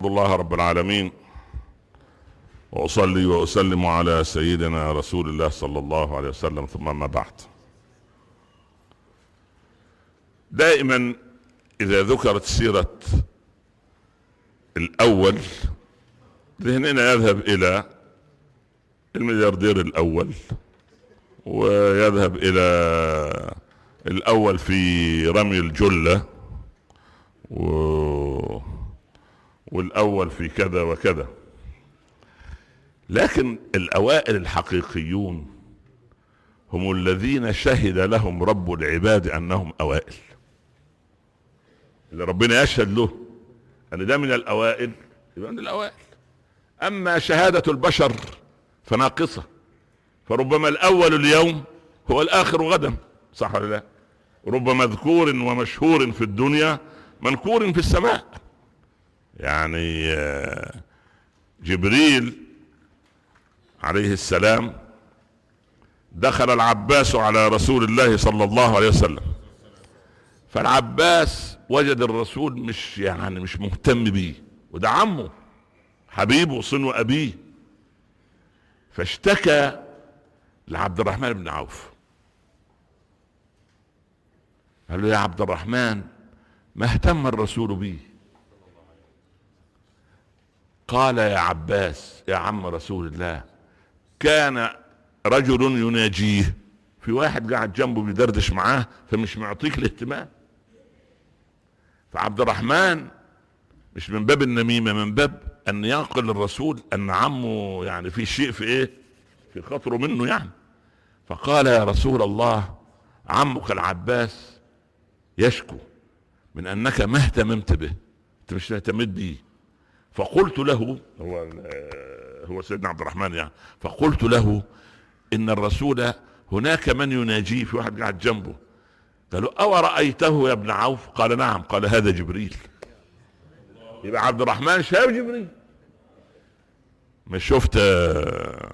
الله رب العالمين واصلي واسلم على سيدنا رسول الله صلى الله عليه وسلم ثم ما بعد دائما اذا ذكرت سيره الاول ذهننا يذهب الى الملياردير الاول ويذهب الى الاول في رمي الجله و... والاول في كذا وكذا لكن الاوائل الحقيقيون هم الذين شهد لهم رب العباد انهم اوائل اللي ربنا يشهد له ان ده من الاوائل يبقى من الاوائل اما شهاده البشر فناقصه فربما الاول اليوم هو الاخر غدا صح ولا لا رب مذكور ومشهور في الدنيا منكور في السماء يعني آه، جبريل عليه السلام دخل العباس على رسول الله صلى الله عليه وسلم فالعباس وجد الرسول مش يعني مش مهتم بيه وده عمه حبيبه صنو ابيه فاشتكى لعبد الرحمن بن عوف قال له يا عبد الرحمن ما اهتم الرسول بي قال يا عباس يا عم رسول الله كان رجل يناجيه في واحد قاعد جنبه بيدردش معاه فمش معطيك الاهتمام فعبد الرحمن مش من باب النميمة من باب ان ينقل الرسول ان عمه يعني في شيء في ايه في خطره منه يعني فقال يا رسول الله عمك العباس يشكو من انك ما اهتممت به انت مش اهتميت به فقلت له هو هو سيدنا عبد الرحمن يعني فقلت له ان الرسول هناك من يناجيه في واحد قاعد جنبه قالوا او رايته يا ابن عوف قال نعم قال هذا جبريل يبقى عبد الرحمن شاف جبريل مش شفت آه،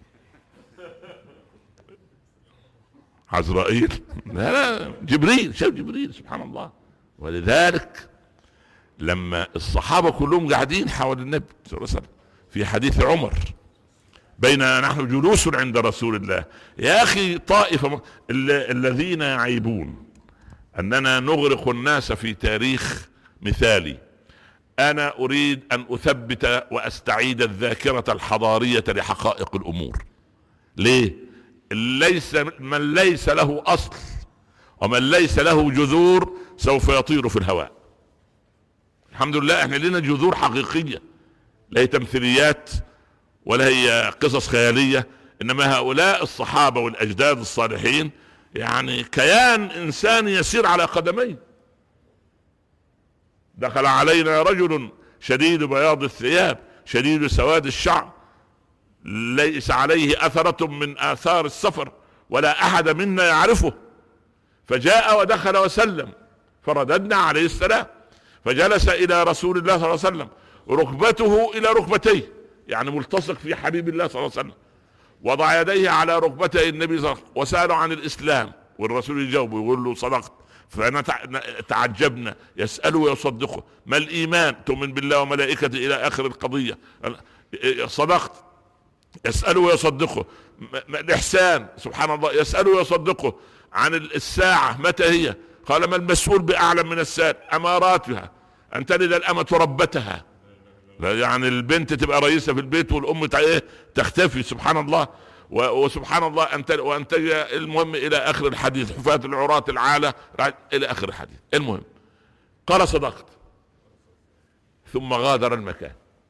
عزرائيل لا لا جبريل شاف جبريل سبحان الله ولذلك لما الصحابه كلهم قاعدين حول النبي صلى الله عليه وسلم في حديث عمر بين نحن جلوس عند رسول الله يا اخي طائفه الذين يعيبون اننا نغرق الناس في تاريخ مثالي انا اريد ان اثبت واستعيد الذاكره الحضاريه لحقائق الامور ليه ليس من ليس له اصل ومن ليس له جذور سوف يطير في الهواء الحمد لله احنا لنا جذور حقيقيه لا هي تمثيليات ولا هي قصص خياليه انما هؤلاء الصحابه والاجداد الصالحين يعني كيان انساني يسير على قدمين دخل علينا رجل شديد بياض الثياب شديد سواد الشعر ليس عليه اثرة من اثار السفر ولا احد منا يعرفه فجاء ودخل وسلم فرددنا عليه السلام فجلس الى رسول الله صلى الله عليه وسلم ركبته الى ركبتيه يعني ملتصق في حبيب الله صلى الله عليه وسلم وضع يديه على ركبتي النبي صلى الله عليه وسلم وسأله عن الإسلام والرسول يجاوبه يقول له صدقت فتعجبنا يسأله ويصدقه ما الإيمان تؤمن بالله وملائكته إلى آخر القضية صدقت يسأله ويصدقه الإحسان سبحان الله يسأله ويصدقه عن الساعة متى هي قال ما المسؤول بأعلم من السائل أماراتها أن تلد الأمة ربتها يعني البنت تبقى رئيسه في البيت والام ايه تختفي سبحان الله وسبحان الله انت وانت المهم الى اخر الحديث حفاة العراة العالة الى اخر الحديث المهم قال صدقت ثم غادر المكان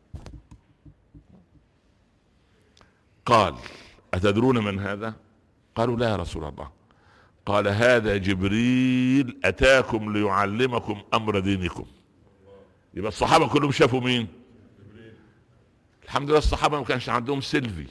قال اتدرون من هذا قالوا لا يا رسول الله قال هذا جبريل اتاكم ليعلمكم امر دينكم يبقى الصحابه كلهم شافوا مين الحمد لله الصحابه ما كانش عندهم سيلفي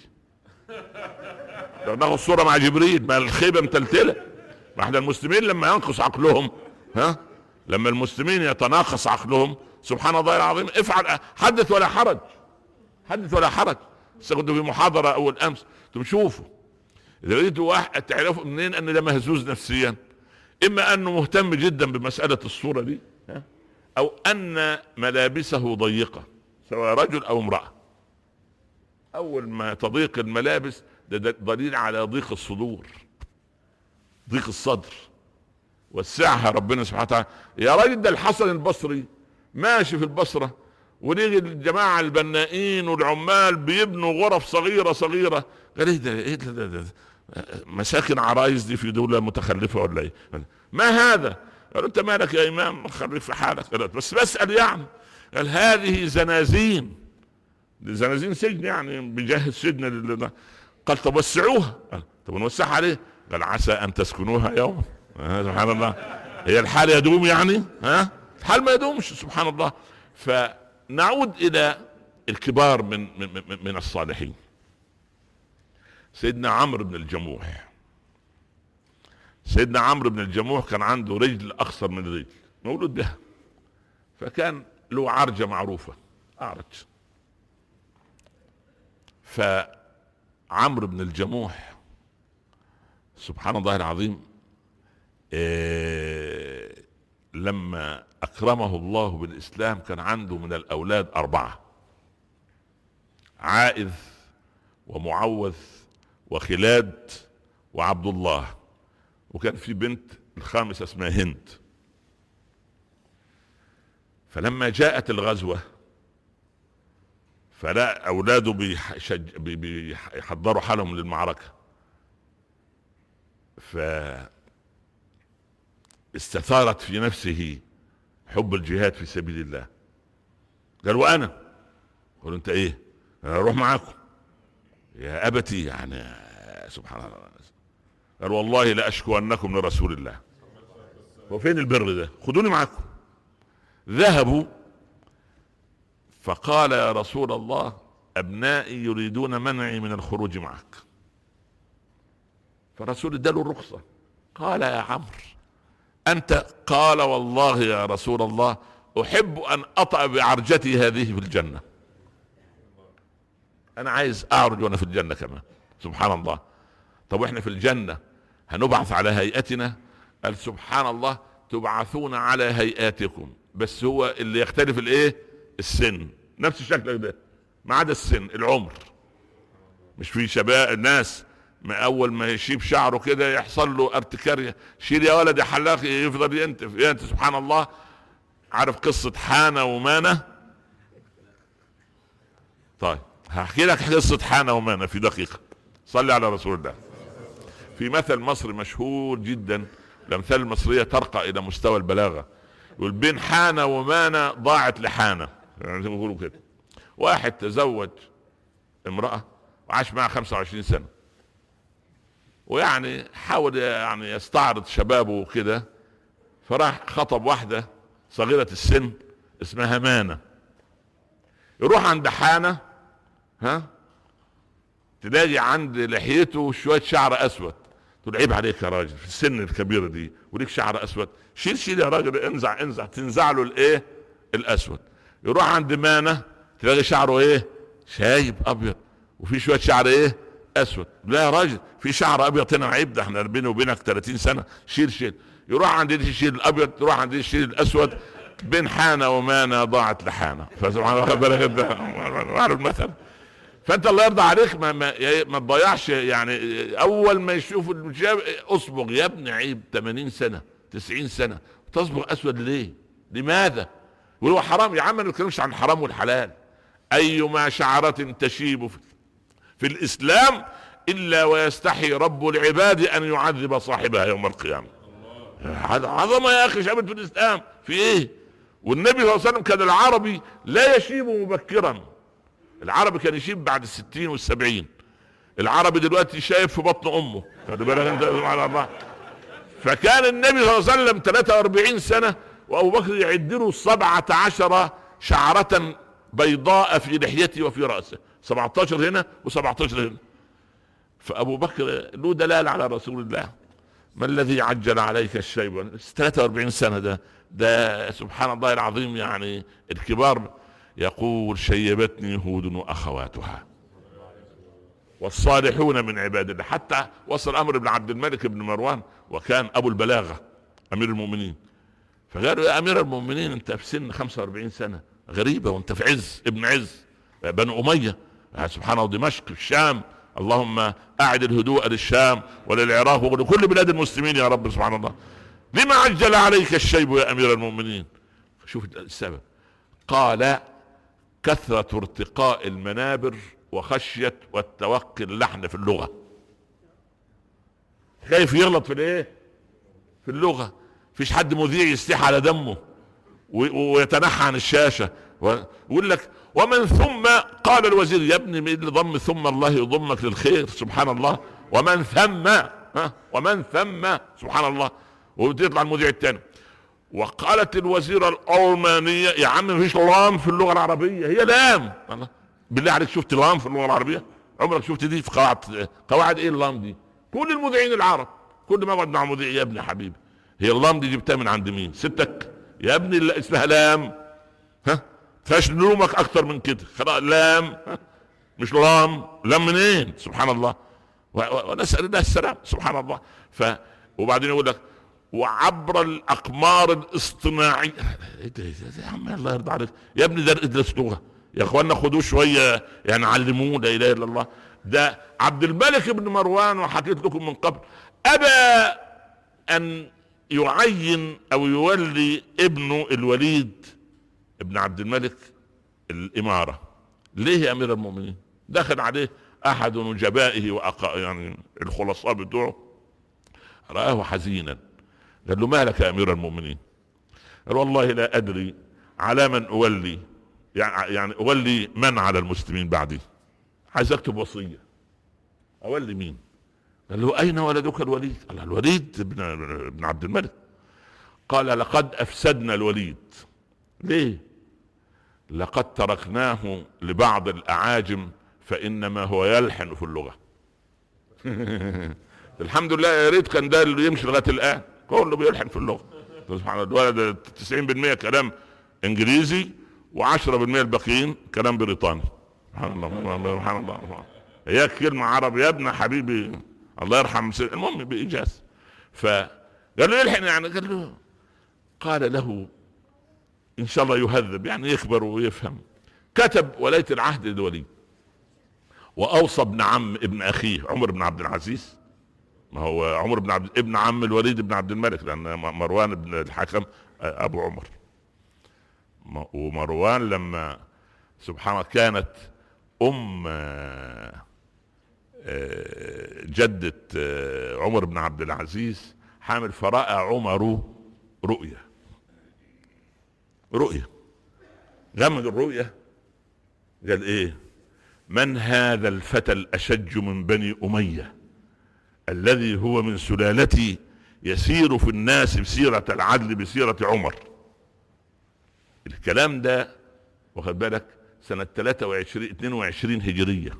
لو ناخد صوره مع جبريل ما الخيبه متلتله ما احنا المسلمين لما ينقص عقلهم ها لما المسلمين يتناقص عقلهم سبحان الله العظيم افعل حدث ولا حرج حدث ولا حرج كنت في محاضره اول امس انتم شوفوا اذا لقيتوا واحد تعرفوا منين ان ده مهزوز نفسيا اما انه مهتم جدا بمساله الصوره دي ها او ان ملابسه ضيقه سواء رجل او امراه اول ما تضيق الملابس ده دليل على ضيق الصدور ضيق الصدر وسعها ربنا سبحانه وتعالى يا راجل ده الحسن البصري ماشي في البصره ونيجي الجماعه البنائين والعمال بيبنوا غرف صغيره صغيره قال ايه ده ايه ده, ده, ده مساكن عرايس دي في دوله متخلفه ولا ايه؟ ما هذا؟ قال انت مالك يا امام خليك في حالك قال بس بسال يعني قال هذه زنازين زنازين سجن يعني بيجهز سجن قال طب وسعوها قال طب نوسعها عليه قال عسى ان تسكنوها يوما آه سبحان الله هي الحال يدوم يعني ها الحال ما يدومش سبحان الله فنعود الى الكبار من من, من الصالحين سيدنا عمرو بن الجموح سيدنا عمرو بن الجموح كان عنده رجل اقصر من رجل مولود بها فكان له عرجة معروفة أعرج فعمرو بن الجموح سبحان الله العظيم إيه لما أكرمه الله بالإسلام كان عنده من الأولاد أربعة عائذ ومعوذ وخلاد وعبد الله وكان في بنت الخامسة اسمها هند فلما جاءت الغزوة فلا أولاده بيشج... بيحضروا حالهم للمعركة ف استثارت في نفسه حب الجهاد في سبيل الله قال وانا قالوا انت ايه انا اروح معاكم يا ابتي يعني سبحان الله قال والله لاشكو انكم لرسول الله وفين البر ده خدوني معاكم ذهبوا فقال يا رسول الله ابنائي يريدون منعي من الخروج معك فالرسول اداله الرخصه قال يا عمرو انت قال والله يا رسول الله احب ان اطأ بعرجتي هذه في الجنه انا عايز اعرج وانا في الجنه كمان سبحان الله طب واحنا في الجنه هنبعث على هيئتنا قال سبحان الله تبعثون على هيئاتكم بس هو اللي يختلف الايه السن نفس الشكل ده ما عدا السن العمر مش في شباب الناس ما اول ما يشيب شعره كده يحصل له ارتكارية شيل يا ولد يا حلاق يفضل ينتف ينتف سبحان الله عارف قصة حانة ومانة طيب هحكي لك قصة حانة ومانة في دقيقة صلي على رسول الله في مثل مصري مشهور جدا الامثال المصرية ترقى الى مستوى البلاغة يقول بين حانة ومانة ضاعت لحانة يعني زي ما بيقولوا كده واحد تزوج امرأة وعاش معها 25 سنة ويعني حاول يعني يستعرض شبابه وكده فراح خطب واحدة صغيرة السن اسمها مانة يروح عند حانة ها تلاقي عند لحيته شوية شعر اسود تقول عيب عليك يا راجل في السن الكبيرة دي وليك شعر اسود شيل شيل يا راجل انزع انزع تنزع له الايه الاسود يروح عند مانة تلاقي شعره ايه شايب ابيض وفي شوية شعر ايه اسود لا يا راجل في شعر ابيض هنا عيب ده احنا بيني وبينك 30 سنه شيل شيل يروح عند دي يشيل الابيض يروح عند دي يشيل الاسود بين حانه ومانه ضاعت لحانه فسبحان الله بالك انت المثل فانت الله يرضى عليك ما ما, ما تضيعش يعني اول ما يشوف الشاب اصبغ يا ابني عيب 80 سنه 90 سنه تصبغ اسود ليه؟ لماذا؟ وهو حرام يا عم ما نتكلمش عن الحرام والحلال ايما شعره تشيب في في الاسلام الا ويستحي رب العباد ان يعذب صاحبها يوم القيامه هذا عظمه يا اخي شابت في الاسلام في ايه والنبي صلى الله عليه وسلم كان العربي لا يشيب مبكرا العربي كان يشيب بعد الستين والسبعين العربي دلوقتي شايب في بطن امه خلي بالك انت على الله فكان النبي صلى الله عليه وسلم 43 سنه وابو بكر يعد له 17 شعره بيضاء في لحيته وفي راسه 17 هنا و17 هنا فابو بكر له دلاله على رسول الله ما الذي عجل عليك الشيب 43 سنه ده ده سبحان الله العظيم يعني الكبار يقول شيبتني هود واخواتها والصالحون من عباد الله حتى وصل امر ابن عبد الملك بن مروان وكان ابو البلاغه امير المؤمنين فقالوا يا امير المؤمنين انت في سن 45 سنه غريبه وانت في عز ابن عز بنو اميه سبحان الله دمشق الشام اللهم اعد الهدوء للشام وللعراق ولكل بلاد المسلمين يا رب سبحان الله لما عجل عليك الشيب يا امير المؤمنين شوف السبب قال كثرة ارتقاء المنابر وخشية والتوقي اللحن في اللغة خايف يغلط في الايه في اللغة فيش حد مذيع يستحى على دمه ويتنحى عن الشاشة ويقول لك ومن ثم قال الوزير يا ابني اللي ضم ثم الله يضمك للخير سبحان الله ومن ثم ها ومن ثم سبحان الله ويطلع المذيع الثاني وقالت الوزيرة الألمانية يا عم مفيش لام في اللغة العربية هي لام الله بالله عليك شفت لام في اللغة العربية عمرك شفت دي في قواعد قواعد ايه اللام دي كل المذيعين العرب كل ما اقعد مع مذيع يا ابني حبيبي هي اللام دي جبتها من عند مين ستك يا ابني اللي اسمها لام ها فاش نلومك اكتر من كده خلاص لام ها؟ مش لام لام منين سبحان الله ونسال الله السلام سبحان الله ف وبعدين يقول لك وعبر الاقمار الاصطناعيه ايه ده يا عم الله يرضى عليك يا ابني ده ادرس لغه يا اخوانا خدوه شويه يعني علموه لا اله الا الله ده عبد الملك بن مروان وحكيت لكم من قبل ابى ان يعين او يولي ابنه الوليد ابن عبد الملك الاماره ليه يا امير المؤمنين دخل عليه احد نجبائه وأقا يعني الخلصاء بتوعه رآه حزينا قال له مالك يا امير المؤمنين قال والله لا ادري على من اولي يعني يعني اولي من على المسلمين بعدي عايز اكتب وصيه اولي مين قال له اين ولدك الوليد قال الوليد ابن ابن عبد الملك قال لقد افسدنا الوليد ليه لقد تركناه لبعض الاعاجم فانما هو يلحن في اللغه الحمد لله يا ريت كان ده اللي يمشي لغايه الان كله بيلحن في اللغه سبحان الله الولد 90% كلام انجليزي و10% الباقيين كلام بريطاني سبحان الله سبحان الله هي كلمه عربي يا ابن حبيبي الله يرحم المهم بايجاز فقال له يلحن يعني قال له قال له ان شاء الله يهذب يعني يكبر ويفهم كتب ولايه العهد للوليد واوصى ابن عم ابن اخيه عمر بن عبد العزيز ما هو عمر بن عبد ابن عم الوليد بن عبد الملك لان مروان بن الحكم ابو عمر ومروان لما سبحان الله كانت ام آه، جدة آه، عمر بن عبد العزيز حامل فرأى عمر رؤيا رؤيا غمج الرؤيا قال ايه من هذا الفتى الاشج من بني اميه الذي هو من سلالتي يسير في الناس بسيرة العدل بسيرة عمر الكلام ده واخد بالك سنة 23 22 هجرية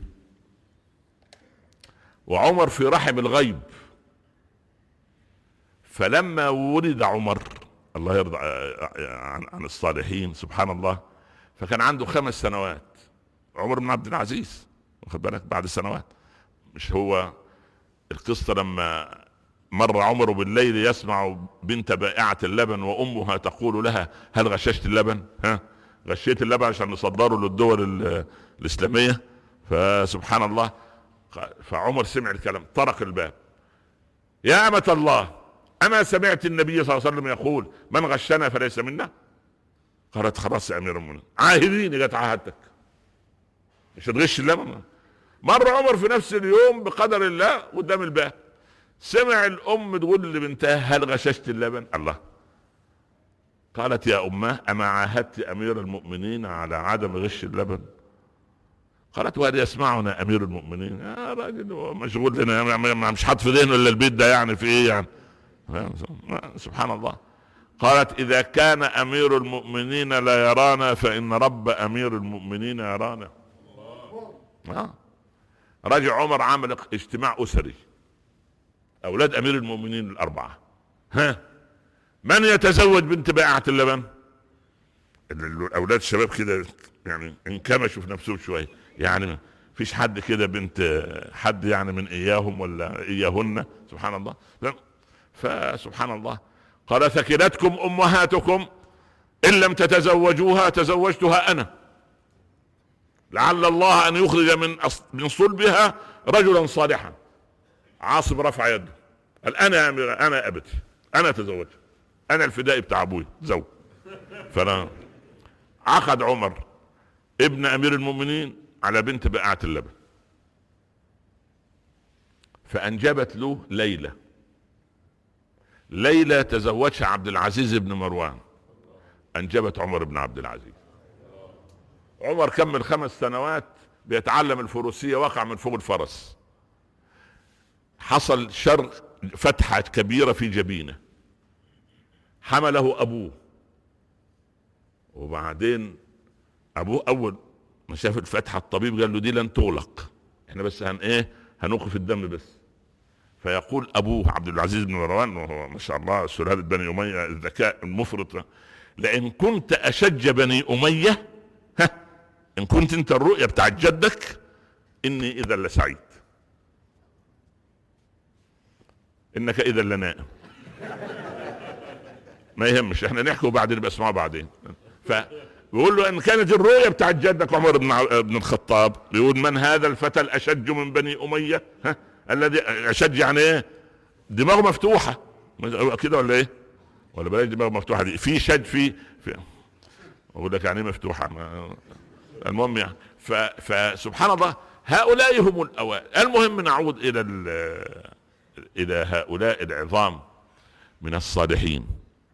وعمر في رحم الغيب فلما ولد عمر الله يرضى عن الصالحين سبحان الله فكان عنده خمس سنوات عمر بن عبد العزيز واخد بالك بعد سنوات مش هو القصة لما مر عمر بالليل يسمع بنت بائعة اللبن وأمها تقول لها هل غششت اللبن ها غشيت اللبن عشان نصدره للدول الإسلامية فسبحان الله فعمر سمع الكلام طرق الباب يا أمة الله أما سمعت النبي صلى الله عليه وسلم يقول من غشنا فليس منا قالت خلاص يا أمير المؤمنين عاهديني قالت عاهدتك مش تغش اللبن مر عمر في نفس اليوم بقدر الله قدام الباب سمع الام تقول لبنتها هل غششت اللبن الله قالت يا اماه اما عاهدت امير المؤمنين على عدم غش اللبن قالت وهل يسمعنا امير المؤمنين يا راجل مشغول لنا مش حاط في ذهنه الا البيت ده يعني في ايه يعني سبحان الله قالت اذا كان امير المؤمنين لا يرانا فان رب امير المؤمنين يرانا آه. رجع عمر عمل اجتماع اسري اولاد امير المؤمنين الاربعه ها من يتزوج بنت بائعه اللبن الاولاد الشباب كده يعني انكمشوا في نفسهم شويه يعني فيش حد كده بنت حد يعني من اياهم ولا اياهن سبحان الله فسبحان الله قال ثكلتكم امهاتكم ان لم تتزوجوها تزوجتها انا لعل الله ان يخرج من من صلبها رجلا صالحا عاصم رفع يده قال انا انا ابتي انا تزوجت انا الفدائي بتاع ابوي زوج فانا عقد عمر ابن امير المؤمنين على بنت بقعة اللبن فانجبت له ليلى ليلى تزوجها عبد العزيز بن مروان انجبت عمر بن عبد العزيز عمر كمل خمس سنوات بيتعلم الفروسيه وقع من فوق الفرس حصل شر فتحه كبيره في جبينه حمله ابوه وبعدين ابوه اول ما شاف الفتحه الطبيب قال له دي لن تغلق احنا بس هن ايه هنوقف الدم بس فيقول ابوه عبد العزيز بن مروان وهو ما شاء الله سلاله بني اميه الذكاء المفرط لئن كنت اشج بني اميه ها ان كنت انت الرؤيه بتاعت جدك اني اذا لسعيد انك اذا لنائم ما يهمش احنا نحكي وبعدين نبقى اسمعوا بعدين ف بيقول له ان كانت الرؤيه بتاعت جدك عمر بن بن الخطاب بيقول من هذا الفتى الاشج من بني اميه ها الذي اشج يعني ايه دماغه مفتوحه كده ولا ايه ولا بلاش دماغ مفتوحه دي في شد في, في اقول لك يعني ايه مفتوحه ما المهم يعني فسبحان الله هؤلاء هم الاوائل المهم نعود الى الى هؤلاء العظام من الصالحين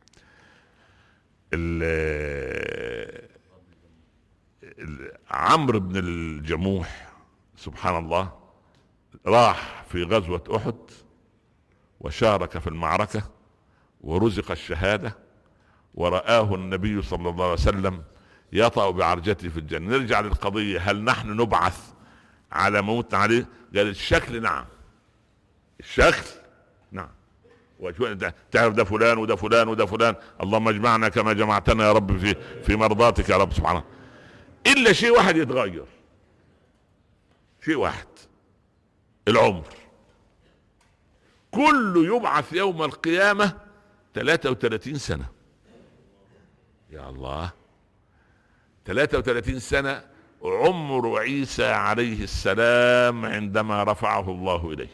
عمرو بن الجموح سبحان الله راح في غزوة أحد وشارك في المعركة ورزق الشهادة ورآه النبي صلى الله عليه وسلم يطأ بعرجته في الجنة نرجع للقضية هل نحن نبعث على موت عليه قال الشكل نعم الشكل نعم تعرف ده فلان وده فلان وده فلان اللهم اجمعنا كما جمعتنا يا رب في في مرضاتك يا رب سبحانه الا شيء واحد يتغير شيء واحد العمر كله يبعث يوم القيامة 33 سنة يا الله 33 سنة عمر عيسى عليه السلام عندما رفعه الله إليه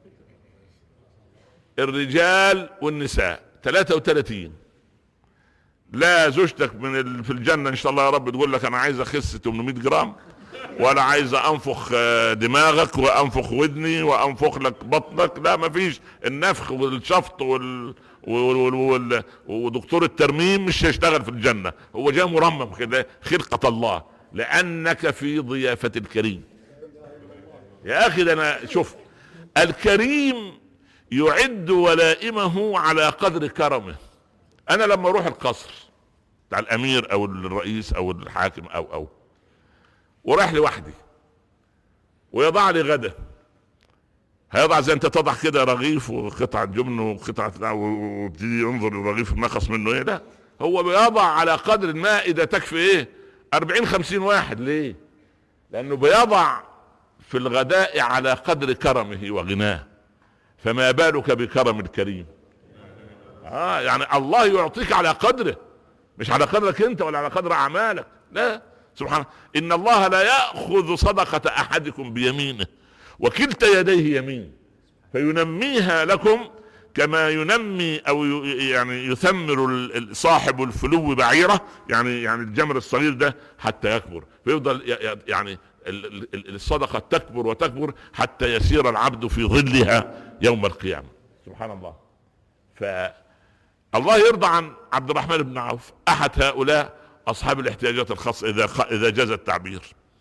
الرجال والنساء 33 لا زوجتك من في الجنة إن شاء الله يا رب تقول لك أنا عايز أخس 800 جرام ولا عايز انفخ آه، دماغك وانفخ ودني وانفخ لك بطنك لا مفيش النفخ والشفط وال... وال... وال... ودكتور الترميم مش هيشتغل في الجنه هو جاي مرمم كده خلقه الله لانك في ضيافه الكريم يا اخي ده انا شوف الكريم يعد ولائمه على قدر كرمه انا لما اروح القصر بتاع الامير او الرئيس او الحاكم او او ورايح لوحدي ويضع لي غدا هيضع زي انت تضع كده رغيف وقطعه جبن وقطعه وتبتدي ينظر الرغيف نقص منه ايه لا هو بيضع على قدر المائده تكفي ايه 40 50 واحد ليه لانه بيضع في الغداء على قدر كرمه وغناه فما بالك بكرم الكريم اه يعني الله يعطيك على قدره مش على قدرك انت ولا على قدر اعمالك لا سبحان ان الله لا ياخذ صدقه احدكم بيمينه وكلتا يديه يمين فينميها لكم كما ينمي او يعني يثمر صاحب الفلو بعيره يعني يعني الجمر الصغير ده حتى يكبر فيفضل يعني الصدقه تكبر وتكبر حتى يسير العبد في ظلها يوم القيامه سبحان الله ف الله يرضى عن عبد الرحمن بن عوف احد هؤلاء اصحاب الاحتياجات الخاصه اذا اذا جاز التعبير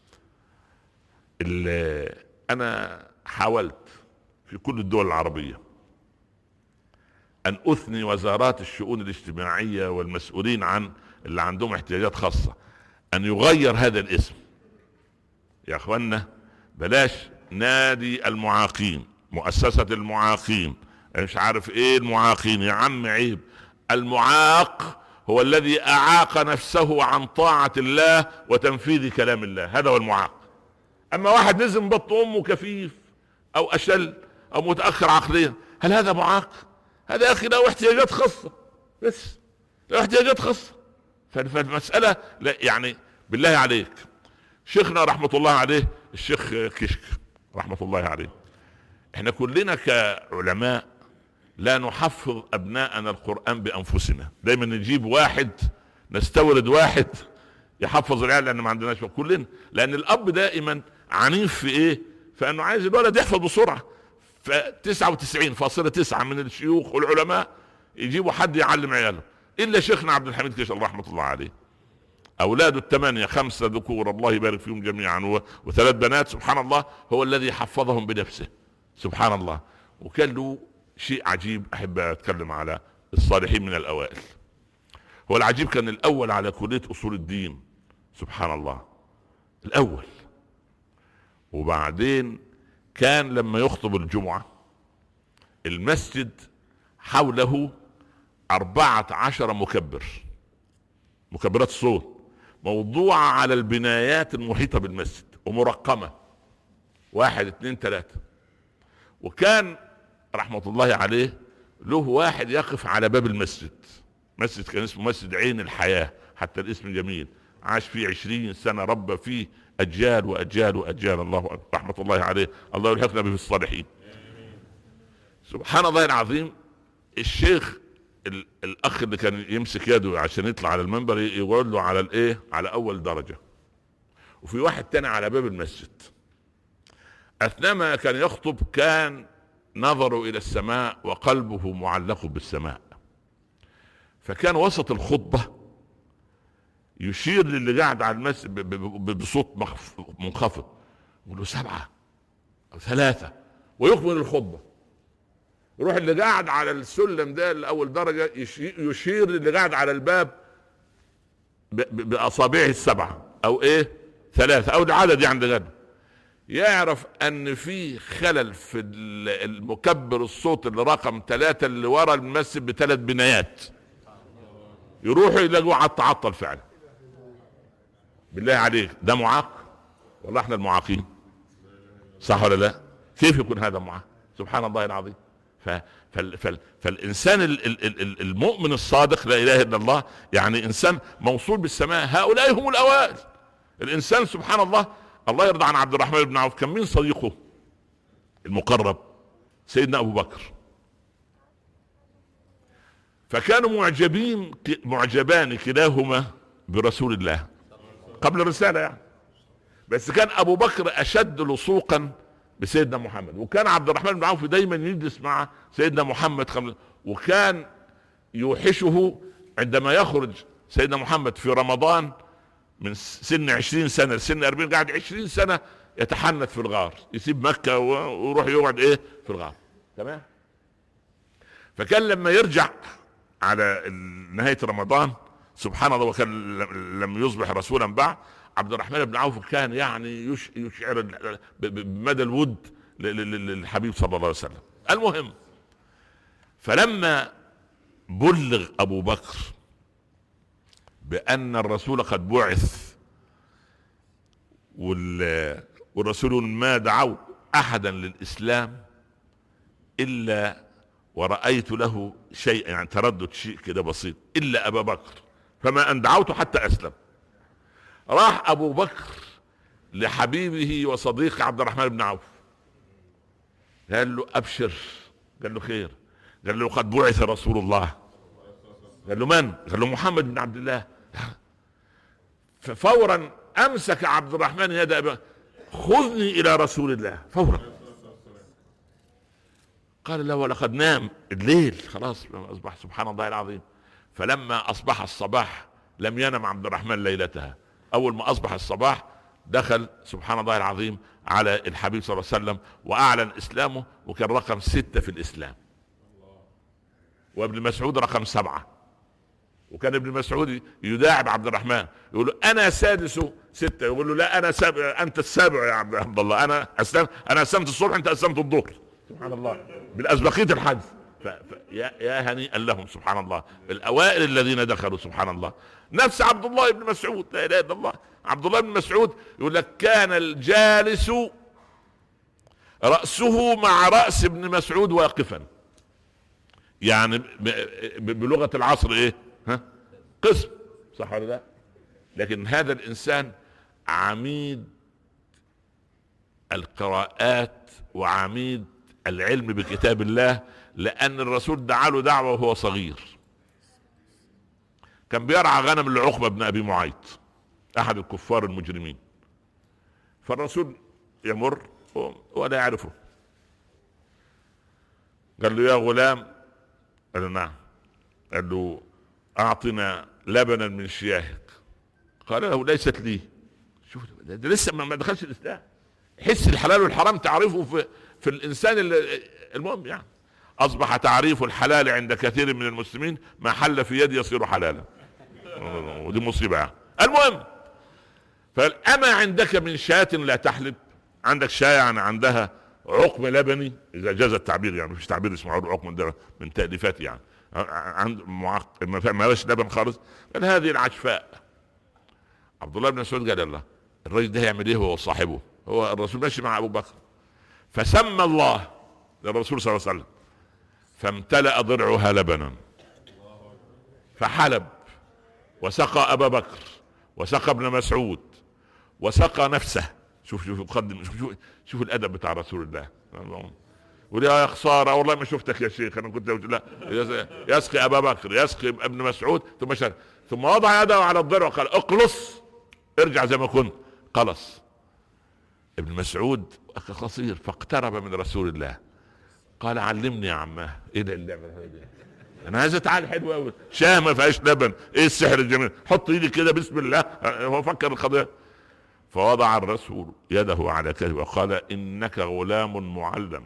انا حاولت في كل الدول العربيه ان اثني وزارات الشؤون الاجتماعيه والمسؤولين عن اللي عندهم احتياجات خاصه ان يغير هذا الاسم يا اخوانا بلاش نادي المعاقين مؤسسه المعاقين مش عارف ايه المعاقين يا عم عيب المعاق هو الذي اعاق نفسه عن طاعة الله وتنفيذ كلام الله هذا هو المعاق اما واحد نزل بطن امه كفيف او اشل او متأخر عقليا هل هذا معاق هذا يا اخي له احتياجات خاصة بس له احتياجات خاصة فالمساله لا يعني بالله عليك شيخنا رحمه الله عليه الشيخ كشك رحمه الله عليه احنا كلنا كعلماء لا نحفظ ابناءنا القران بانفسنا دايما نجيب واحد نستورد واحد يحفظ العيال لان ما عندناش كلنا لان الاب دائما عنيف في ايه فانه عايز الولد يحفظ بسرعه ف 99.9 من الشيوخ والعلماء يجيبوا حد يعلم عياله الا شيخنا عبد الحميد كشل رحمه الله عليه اولاده الثمانيه خمسه ذكور الله يبارك فيهم جميعا وثلاث بنات سبحان الله هو الذي حفظهم بنفسه سبحان الله وكان له شيء عجيب احب اتكلم على الصالحين من الاوائل هو العجيب كان الاول على كليه اصول الدين سبحان الله الاول وبعدين كان لما يخطب الجمعه المسجد حوله أربعة عشر مكبر مكبرات الصوت موضوعة على البنايات المحيطة بالمسجد ومرقمة واحد اثنين ثلاثة وكان رحمة الله عليه له واحد يقف على باب المسجد مسجد كان اسمه مسجد عين الحياة حتى الاسم جميل عاش فيه عشرين سنة ربى فيه أجيال وأجيال وأجيال الله رحمة الله عليه الله يلحقنا به الصالحين سبحان الله العظيم الشيخ الاخ اللي كان يمسك يده عشان يطلع على المنبر يقول له على الايه على اول درجه وفي واحد تاني على باب المسجد اثناء ما كان يخطب كان نظره الى السماء وقلبه معلق بالسماء فكان وسط الخطبه يشير للي قاعد على المسجد بصوت منخفض يقول له سبعه او ثلاثه ويكمل الخطبه يروح اللي قاعد على السلم ده لاول درجه يشير للي قاعد على الباب باصابعه السبعه او ايه ثلاثه او العدد يعني غير يعرف ان في خلل في المكبر الصوت اللي رقم ثلاثة اللي ورا المسجد بثلاث بنايات يروحوا يلاقوا على التعطل فعلا بالله عليك ده معاق والله احنا المعاقين صح ولا لا كيف يكون هذا معاق سبحان الله العظيم فال فال فالانسان المؤمن الصادق لا اله الا الله يعني انسان موصول بالسماء هؤلاء هم الاوائل الانسان سبحان الله الله يرضى عن عبد الرحمن بن عوف كان مين صديقه المقرب سيدنا ابو بكر فكانوا معجبين معجبان كلاهما برسول الله قبل الرساله يعني بس كان ابو بكر اشد لصوقا بسيدنا محمد وكان عبد الرحمن بن عوف دايما يجلس مع سيدنا محمد خمس وكان يوحشه عندما يخرج سيدنا محمد في رمضان من سن عشرين سنة لسن أربعين قاعد عشرين سنة يتحنث في الغار يسيب مكة ويروح يقعد ايه في الغار تمام فكان لما يرجع على نهاية رمضان سبحان الله وكان لم يصبح رسولا بعد عبد الرحمن بن عوف كان يعني يشعر بمدى الود للحبيب صلى الله عليه وسلم المهم فلما بلغ ابو بكر بان الرسول قد بعث والرسول ما دعوا احدا للاسلام الا ورأيت له شيء يعني تردد شيء كده بسيط الا ابا بكر فما ان دعوته حتى اسلم راح ابو بكر لحبيبه وصديقه عبد الرحمن بن عوف قال له ابشر قال له خير قال له قد بعث رسول الله قال له من قال له محمد بن عبد الله ففورا امسك عبد الرحمن يد ابي خذني الى رسول الله فورا قال له ولقد نام الليل خلاص اصبح سبحان الله العظيم فلما اصبح الصباح لم ينم عبد الرحمن ليلتها اول ما اصبح الصباح دخل سبحان الله العظيم على الحبيب صلى الله عليه وسلم واعلن اسلامه وكان رقم ستة في الاسلام وابن مسعود رقم سبعة وكان ابن مسعود يداعب عبد الرحمن يقول له انا سادس ستة يقول له لا انا سابع انت السابع يا عبد الله انا اسلمت انا اسلمت الصبح انت اسلمت الظهر سبحان الله بالاسبقية الحدث ف... ف... يا... يا هنيئا لهم سبحان الله الاوائل الذين دخلوا سبحان الله نفس عبد الله بن مسعود لا اله الا الله عبد الله بن مسعود يقول لك كان الجالس رأسه مع رأس ابن مسعود واقفا يعني بلغة العصر ايه ها قسم صح ولا لا لكن هذا الانسان عميد القراءات وعميد العلم بكتاب الله لان الرسول دعا له دعوه وهو صغير كان بيرعى غنم لعقبه بن ابي معيط احد الكفار المجرمين فالرسول يمر ولا يعرفه قال له يا غلام قال له نعم قال له اعطنا لبنا من شياهك قال له ليست لي شوف ده لسه ما دخلش الاسلام حس الحلال والحرام تعرفه في في الانسان اللي المهم يعني اصبح تعريف الحلال عند كثير من المسلمين ما حل في يد يصير حلالا ودي مصيبه يعني. المهم فاما عندك من شاة لا تحلب عندك شاة يعني عندها عقم لبني اذا جاز التعبير يعني مفيش تعبير اسمه عقم ده من تاليفاتي يعني عند معق... ما فيهاش لبن خالص قال هذه العشفاء عبد الله بن مسعود قال الله الرجل ده هيعمل ايه هو صاحبه هو الرسول ماشي مع ابو بكر فسمى الله للرسول صلى الله عليه وسلم فامتلأ ضرعها لبنا فحلب وسقى ابا بكر وسقى ابن مسعود وسقى نفسه شوف شوف مقدم شوف, شوف, شوف الادب بتاع رسول الله يقول يا خساره والله ما شفتك يا شيخ انا كنت لا يسقي ابا بكر يسقي ابن مسعود ثم شر ثم وضع يده على الضرع وقال اقلص ارجع زي ما كنت قلص ابن مسعود قصير فاقترب من رسول الله قال علمني يا عماه ايه ده اللعبه دي انا عايز اتعال حلو قوي شاه ما فيهاش لبن ايه السحر الجميل حط ايدي كده بسم الله هو فكر القضيه فوضع الرسول يده على كتفه وقال انك غلام معلم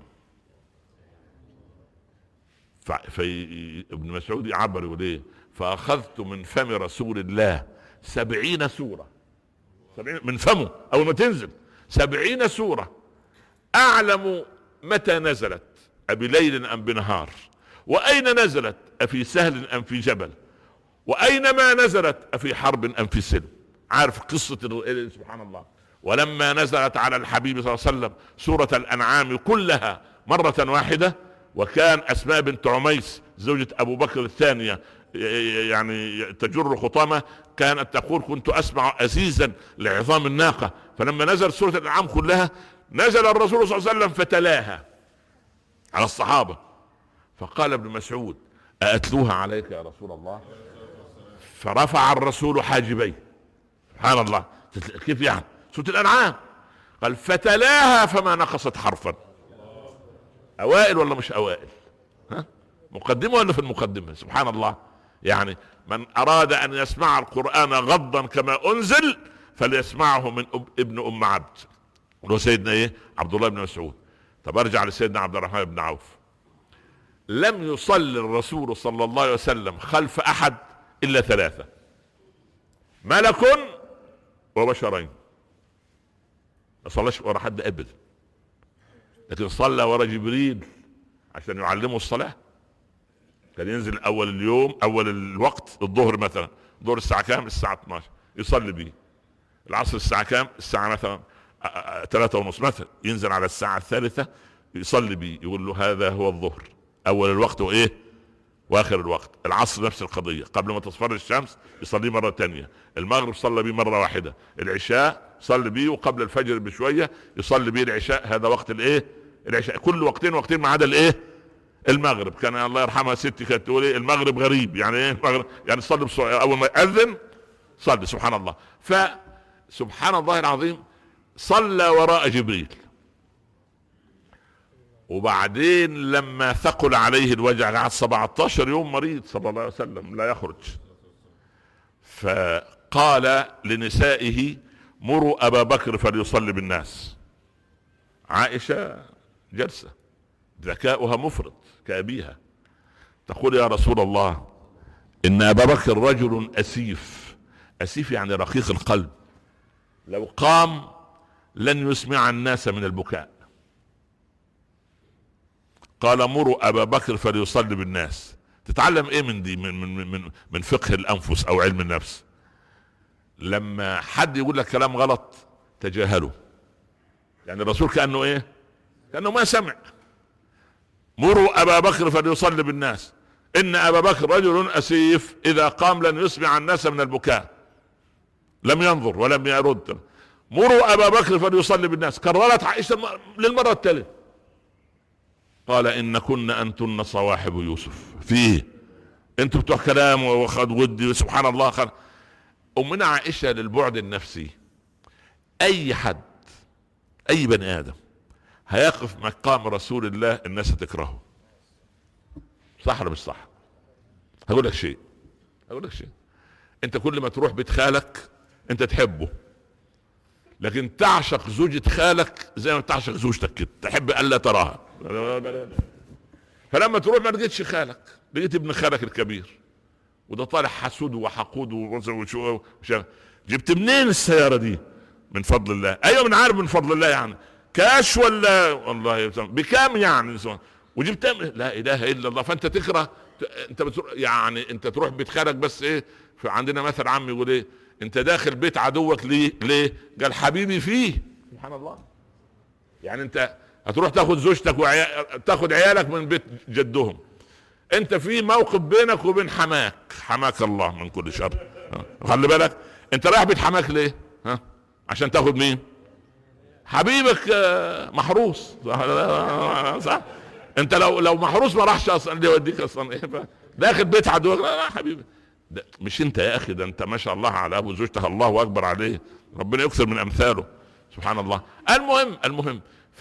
في ابن مسعود يعبر يقول ايه فاخذت من فم رسول الله سبعين سورة سبعين من فمه اول ما تنزل سبعين سورة اعلم متى نزلت ابليل ام بنهار واين نزلت افي سهل ام في جبل واينما نزلت افي حرب ام في سلم عارف قصة سبحان الله ولما نزلت على الحبيب صلى الله عليه وسلم سورة الانعام كلها مرة واحدة وكان اسماء بنت عميس زوجة ابو بكر الثانية يعني تجر خطامة كانت تقول كنت اسمع ازيزا لعظام الناقة فلما نزل سورة الانعام كلها نزل الرسول صلى الله عليه وسلم فتلاها على الصحابة فقال ابن مسعود أأتلوها عليك يا رسول الله فرفع الرسول حاجبيه سبحان الله كيف يعني سورة الأنعام قال فتلاها فما نقصت حرفا أوائل ولا مش أوائل ها؟ مقدمة ولا في المقدمة سبحان الله يعني من أراد أن يسمع القرآن غضا كما أنزل فليسمعه من ابن أم عبد ولو سيدنا إيه عبد الله بن مسعود طب أرجع لسيدنا عبد الرحمن بن عوف لم يصلي الرسول صلى الله عليه وسلم خلف أحد إلا ثلاثة ملك وبشرين ما صلاش ورا حد ابدا لكن صلى ورا جبريل عشان يعلمه الصلاه كان ينزل اول اليوم اول الوقت الظهر مثلا الظهر الساعه كام الساعه 12 يصلي بيه العصر الساعه كام الساعه مثلا ثلاثة ونص مثلا ينزل على الساعة الثالثة يصلي بيه يقول له هذا هو الظهر أول الوقت وإيه واخر الوقت العصر نفس القضيه قبل ما تصفر الشمس يصلي مره ثانيه المغرب صلى بيه مره واحده العشاء صلي بيه وقبل الفجر بشويه يصلي بيه العشاء هذا وقت الايه العشاء كل وقتين وقتين ما عدا الايه المغرب كان الله يرحمها ستي كانت تقول ايه المغرب غريب يعني ايه المغرب يعني صلي بسرعه اول ما ياذن صلي سبحان الله فسبحان الله العظيم صلى وراء جبريل وبعدين لما ثقل عليه الوجع قعد 17 يوم مريض صلى الله عليه وسلم لا يخرج فقال لنسائه مروا ابا بكر فليصلي بالناس عائشه جلسه ذكاؤها مفرط كابيها تقول يا رسول الله ان ابا بكر رجل اسيف اسيف يعني رقيق القلب لو قام لن يسمع الناس من البكاء قال مروا ابا بكر فليصلي بالناس تتعلم ايه من دي من من من من فقه الانفس او علم النفس لما حد يقول لك كلام غلط تجاهله يعني الرسول كانه ايه كانه ما سمع مروا ابا بكر فليصلي بالناس ان ابا بكر رجل اسيف اذا قام لن يسمع الناس من البكاء لم ينظر ولم يرد مروا ابا بكر فليصلي بالناس كررت عائشه للمره الثالثه قال ان كن انتن صواحب يوسف فيه انتوا بتوع كلام وخد ودي سبحان الله خد امنا عائشه للبعد النفسي اي حد اي بني ادم هيقف مقام رسول الله الناس هتكرهه صح ولا مش صح هقول لك شيء هقول لك شيء انت كل ما تروح بيت خالك انت تحبه لكن تعشق زوجة خالك زي ما تعشق زوجتك كده تحب الا تراها فلما تروح ما لقيتش خالك لقيت ابن خالك الكبير وده طالع حسود وحقود وشو جبت منين السيارة دي من فضل الله ايوه من عارف من فضل الله يعني كاش ولا والله بكام يعني وجبت لا اله الا الله فانت تكره انت بتروح يعني انت تروح بيت خالك بس ايه عندنا مثل عم يقول ايه انت داخل بيت عدوك ليه ليه قال حبيبي فيه سبحان الله يعني انت هتروح تاخد زوجتك وعيال تاخد عيالك من بيت جدهم انت في موقف بينك وبين حماك حماك الله من كل شر خلي بالك انت رايح بيت حماك ليه ها عشان تاخد مين حبيبك آه، محروس صح انت لو لو محروس ما راحش اصلا اللي يوديك اصلا ايه داخل بيت عدوك لا لا حبيبي ده مش انت يا اخي ده انت ما شاء الله على ابو زوجتك الله اكبر عليه ربنا يكثر من امثاله سبحان الله المهم المهم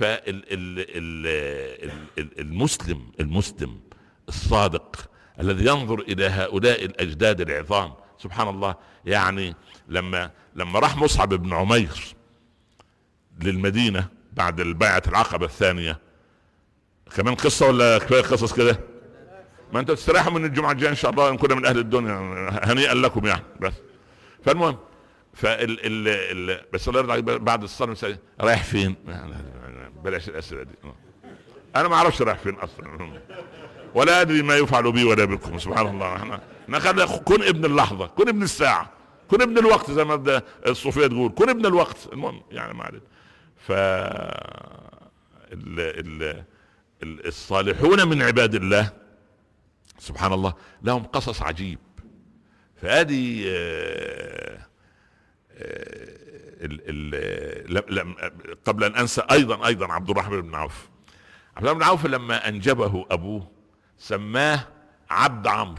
فالمسلم المسلم الصادق الذي ينظر الى هؤلاء الاجداد العظام سبحان الله يعني لما لما راح مصعب بن عمير للمدينه بعد البيعه العقبه الثانيه كمان قصه ولا كفايه قصص كده ما انت تستريحوا من الجمعه الجايه ان شاء الله ان كنا من اهل الدنيا هنيئا لكم يعني بس فالمهم فال ال ال بس الله يرضى بعد الصلاه رايح فين؟ بلاش الاسئله دي انا ما اعرفش رايح فين اصلا ولا ادري ما يفعل بي ولا بكم سبحان الله احنا نخلي كن ابن اللحظه كن ابن الساعه كن ابن الوقت زي ما الصوفيه تقول كن ابن الوقت المهم يعني ما علينا ف ال ال الصالحون من عباد الله سبحان الله لهم قصص عجيب فهذه آه، آه، قبل ان انسى ايضا ايضا عبد الرحمن بن عوف عبد الرحمن بن عوف لما انجبه ابوه سماه عبد عمرو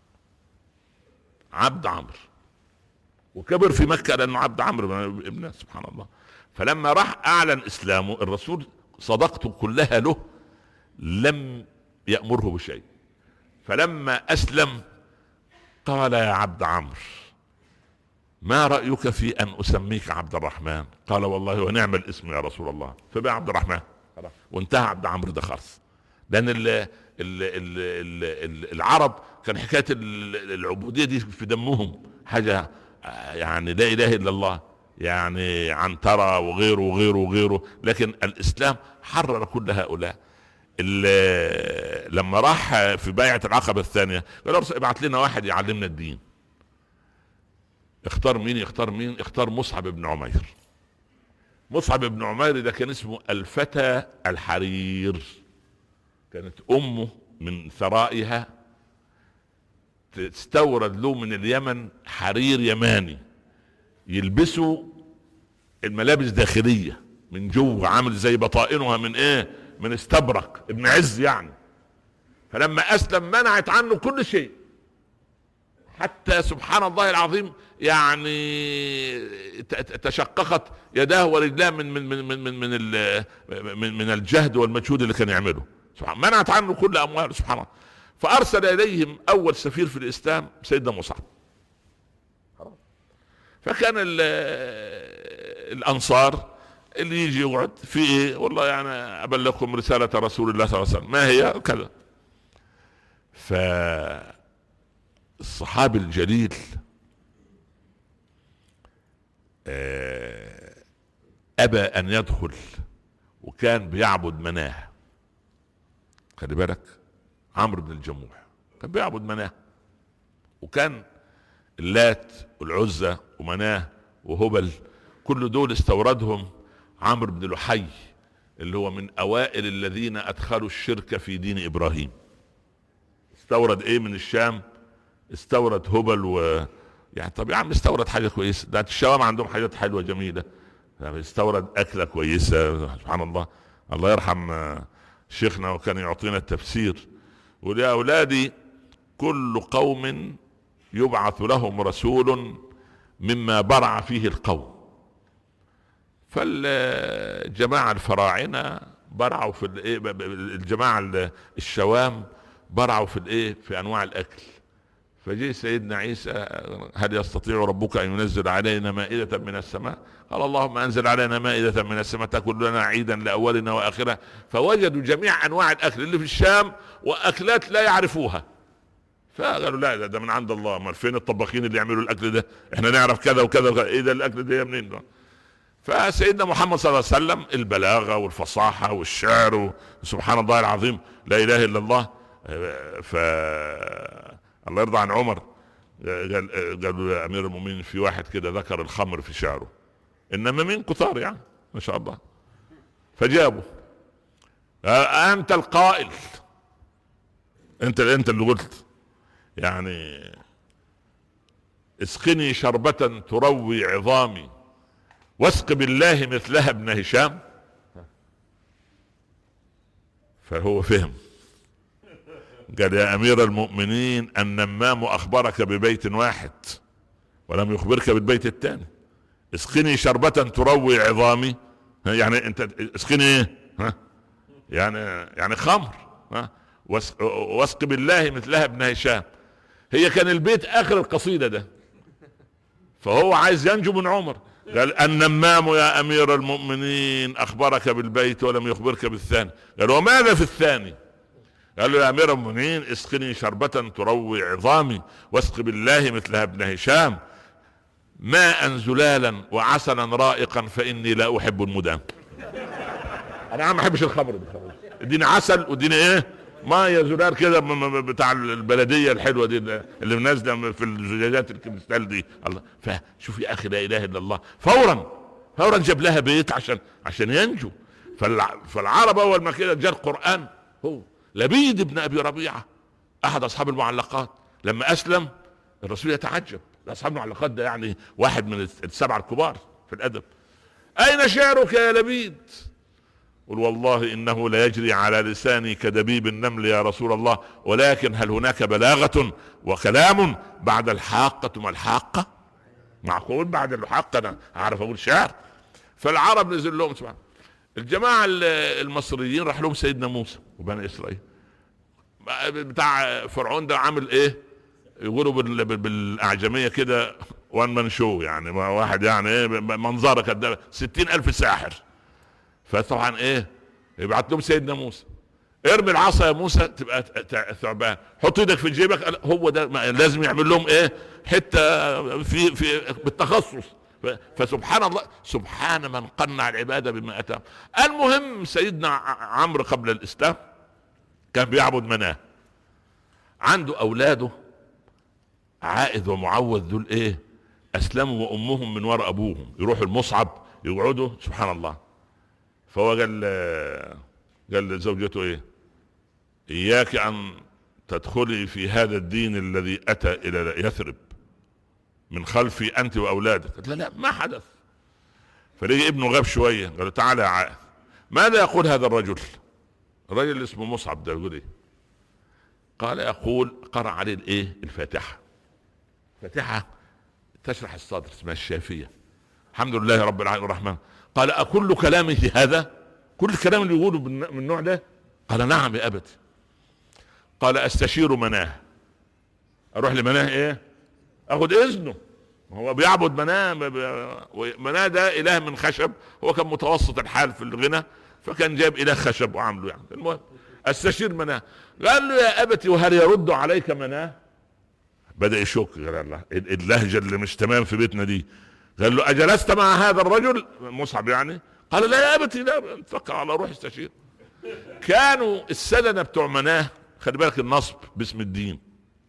عبد عمرو وكبر في مكه لانه عبد عمرو ابنه سبحان الله فلما راح اعلن اسلامه الرسول صدقته كلها له لم يامره بشيء فلما اسلم قال يا عبد عمرو ما رايك في ان اسميك عبد الرحمن قال والله ونعم الاسم يا رسول الله فبقى عبد الرحمن وانتهى عبد عمرو ده خالص لان ال ال ال ال العرب كان حكايه العبوديه دي في دمهم حاجه يعني لا اله الا الله يعني عنترة وغيره وغيره وغيره لكن الاسلام حرر كل هؤلاء لما راح في بيعة العقبة الثانية قال ابعت لنا واحد يعلمنا الدين اختار مين يختار مين اختار مصعب بن عمير مصعب بن عمير ده كان اسمه الفتى الحرير كانت امه من ثرائها تستورد له من اليمن حرير يماني يلبسوا الملابس داخليه من جوه عامل زي بطائنها من ايه من استبرق ابن عز يعني فلما اسلم منعت عنه كل شيء حتى سبحان الله العظيم يعني تشققت يداه ورجلاه من من من من من من, من الجهد والمجهود اللي كان يعمله سبحان منعت عنه كل امواله سبحان الله فارسل اليهم اول سفير في الاسلام سيدنا مصعب فكان الانصار اللي يجي يقعد في ايه والله يعني ابلغكم رساله رسول الله صلى الله عليه وسلم ما هي كذا فالصحابي الجليل آه، ابى ان يدخل وكان بيعبد مناه خلي بالك عمرو بن الجموح كان بيعبد مناه وكان اللات والعزة ومناه وهبل كل دول استوردهم عمرو بن لحي اللي هو من اوائل الذين ادخلوا الشرك في دين ابراهيم استورد ايه من الشام استورد هبل و يعني طب يا عم استورد حاجه كويسه ده الشوام عندهم حاجات حلوه جميله يعني استورد اكله كويسه سبحان الله الله يرحم شيخنا وكان يعطينا التفسير ويا اولادي كل قوم يبعث لهم رسول مما برع فيه القوم فالجماعه الفراعنه برعوا في الايه الجماعه الشوام برعوا في الايه في انواع الاكل فجي سيدنا عيسى هل يستطيع ربك ان ينزل علينا مائده من السماء قال اللهم انزل علينا مائده من السماء تكون لنا عيدا لاولنا واخرنا فوجدوا جميع انواع الاكل اللي في الشام واكلات لا يعرفوها فقالوا لا ده من عند الله امال فين الطباخين اللي يعملوا الاكل ده احنا نعرف كذا وكذا, وكذا. ايه ده الاكل ده منين ده فسيدنا محمد صلى الله عليه وسلم البلاغه والفصاحه والشعر سبحان الله العظيم لا اله الا الله ف الله يرضى عن عمر قال قالوا يا امير المؤمنين في واحد كده ذكر الخمر في شعره انما من كثار يعني ما شاء الله فجابوا انت القائل انت انت اللي قلت يعني اسقني شربة تروي عظامي واسق بالله مثلها ابن هشام فهو فهم قال يا امير المؤمنين النمام اخبرك ببيت واحد ولم يخبرك بالبيت الثاني اسقني شربة تروي عظامي يعني انت اسقني ايه ها يعني يعني خمر ها واسق بالله مثلها ابن هشام هي كان البيت اخر القصيده ده فهو عايز ينجو من عمر قال النمام يا امير المؤمنين اخبرك بالبيت ولم يخبرك بالثاني قال وماذا في الثاني قال له يا امير المؤمنين اسقني شربة تروي عظامي واسق بالله مثلها ابن هشام ماء زلالا وعسلا رائقا فاني لا احب المدام انا ما احبش الخمر دي اديني عسل واديني ايه ميه زرار كده بتاع البلديه الحلوه دي اللي نازله في الزجاجات الكريستال دي الله فشوف يا اخي لا اله الا الله فورا فورا جاب لها بيت عشان عشان ينجو فالعرب اول ما كده جاء القران هو لبيد ابن ابي ربيعه احد اصحاب المعلقات لما اسلم الرسول يتعجب اصحاب المعلقات ده يعني واحد من السبعه الكبار في الادب اين شعرك يا لبيد قل والله انه ليجري على لساني كدبيب النمل يا رسول الله ولكن هل هناك بلاغه وكلام بعد الحاقه ما الحاقه معقول بعد الحاقه انا اعرف اقول شعر فالعرب نزل لهم سبحان الجماعه المصريين راح لهم سيدنا موسى وبني اسرائيل بتاع فرعون ده عامل ايه يقولوا بالاعجميه كده وان مان شو يعني واحد يعني ايه منظره كده ستين الف ساحر فطبعا ايه يبعت لهم سيدنا موسى ارمي العصا يا موسى تبقى ثعبان حط ايدك في جيبك هو ده لازم يعمل لهم ايه حته في في بالتخصص فسبحان الله سبحان من قنع العبادة بما أتاه المهم سيدنا عمرو قبل الإسلام كان بيعبد مناه عنده أولاده عائذ ومعوذ دول إيه أسلموا وأمهم من وراء أبوهم يروحوا المصعب يقعدوا سبحان الله فهو قال قال لزوجته ايه اياك ان تدخلي في هذا الدين الذي اتى الى يثرب من خلفي انت واولادك قالت لا لا ما حدث فلقي ابنه غاب شويه قال له تعالى يا عائد ماذا يقول هذا الرجل الرجل اللي اسمه مصعب ده يقول ايه قال يقول قرأ عليه الايه الفاتحه فاتحه تشرح الصدر اسمها الشافيه الحمد لله رب العالمين الرحمن قال أكل كلامه هذا كل الكلام اللي يقوله من النوع ده قال نعم يا أبت قال أستشير مناه أروح لمناه إيه أخذ إذنه هو بيعبد مناه مناه ده إله من خشب هو كان متوسط الحال في الغنى فكان جاب إله خشب وعامله يعني المهم استشير مناه قال له يا أبتي وهل يرد عليك مناه بدأ يشك قال الله اللهجة اللي مش تمام في بيتنا دي قال له اجلست مع هذا الرجل مصعب يعني قال لا يا ابتي لا توكل على روح استشير كانوا السدنه بتوع مناه خلي بالك النصب باسم الدين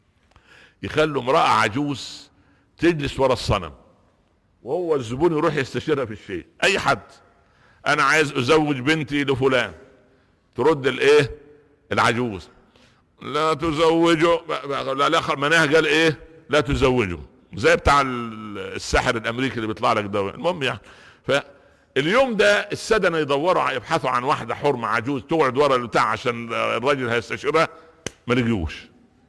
يخلوا امراه عجوز تجلس ورا الصنم وهو الزبون يروح يستشيرها في الشيء اي حد انا عايز ازوج بنتي لفلان ترد الايه العجوز لا تزوجوا لا الاخر مناه قال ايه لا تزوجوا زي بتاع الساحر الامريكي اللي بيطلع لك ده المهم يعني فاليوم ده السدنه يدوروا يبحثوا عن واحده حرمه عجوز تقعد ورا البتاع عشان الراجل هيستشيرها ما لقيوش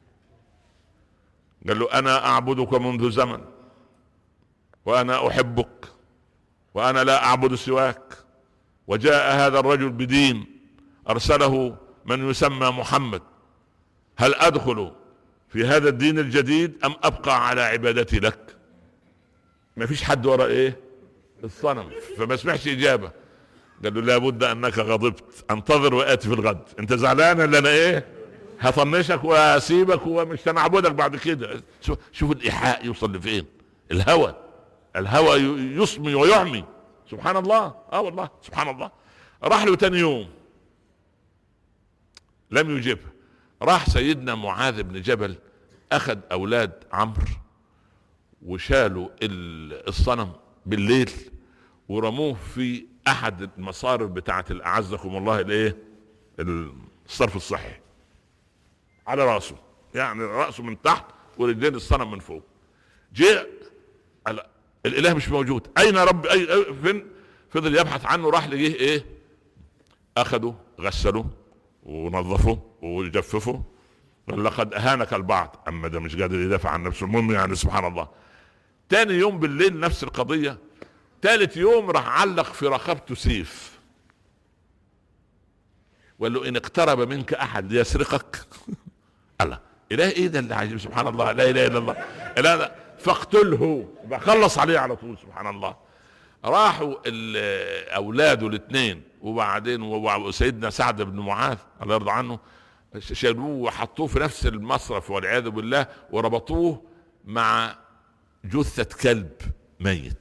قال له انا اعبدك منذ زمن وانا احبك وانا لا اعبد سواك وجاء هذا الرجل بدين ارسله من يسمى محمد هل ادخل في هذا الدين الجديد ام ابقى على عبادتي لك ما فيش حد وراء ايه الصنم فما سمعش اجابه قال له لابد انك غضبت انتظر واتي في الغد انت زعلان اللي انا ايه هطنشك واسيبك ومش هنعبدك بعد كده شوف الايحاء يوصل لفين الهوى الهوى يصمي ويعمي سبحان الله اه والله سبحان الله راح له تاني يوم لم يجبه راح سيدنا معاذ بن جبل اخذ اولاد عمرو وشالوا الصنم بالليل ورموه في احد المصارف بتاعه اعزكم الله الايه الصرف الصحي على راسه يعني راسه من تحت ورجلين الصنم من فوق جاء الاله مش موجود اين رب أي فين فضل يبحث عنه راح لقيه ايه اخذوا غسلوا ونظفوا وجففوا لقد اهانك البعض اما ده مش قادر يدافع عن نفسه المهم يعني سبحان الله تاني يوم بالليل نفس القضية ثالث يوم راح علق في رقبته سيف وقال له ان اقترب منك احد ليسرقك الله اله ايه ده اللي عجيب سبحان الله لا اله الا الله لا لا فاقتله خلص عليه على طول سبحان الله راحوا اولاده الاثنين وبعدين وسيدنا سعد بن معاذ الله يرضى عنه شالوه وحطوه في نفس المصرف والعياذ بالله وربطوه مع جثة كلب ميت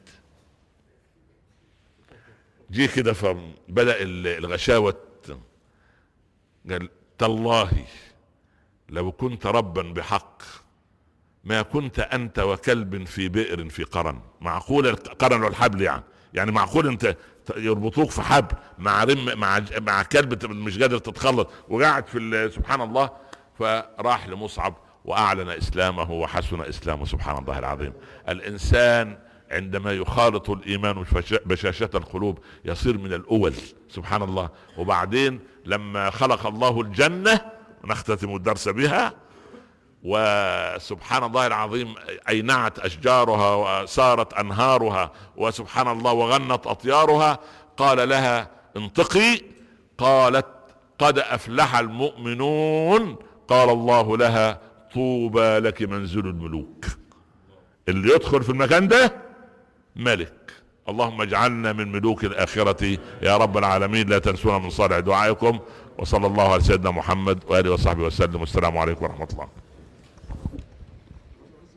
جه كده فبدأ الغشاوة قال تالله لو كنت ربا بحق ما كنت انت وكلب في بئر في قرن معقول القرن والحبل يعني يعني معقول انت يربطوك في حبل مع رم مع مع كلب مش قادر تتخلص وقاعد في سبحان الله فراح لمصعب واعلن اسلامه وحسن اسلامه سبحان الله العظيم الانسان عندما يخالط الايمان بشاشة القلوب يصير من الاول سبحان الله وبعدين لما خلق الله الجنة نختتم الدرس بها وسبحان الله العظيم اينعت اشجارها وسارت انهارها وسبحان الله وغنت اطيارها قال لها انطقي قالت قد افلح المؤمنون قال الله لها طوبى لك منزل الملوك اللي يدخل في المكان ده ملك اللهم اجعلنا من ملوك الآخرة يا رب العالمين لا تنسونا من صالح دعائكم وصلى الله على سيدنا محمد وآله وصحبه وسلم والسلام عليكم ورحمة الله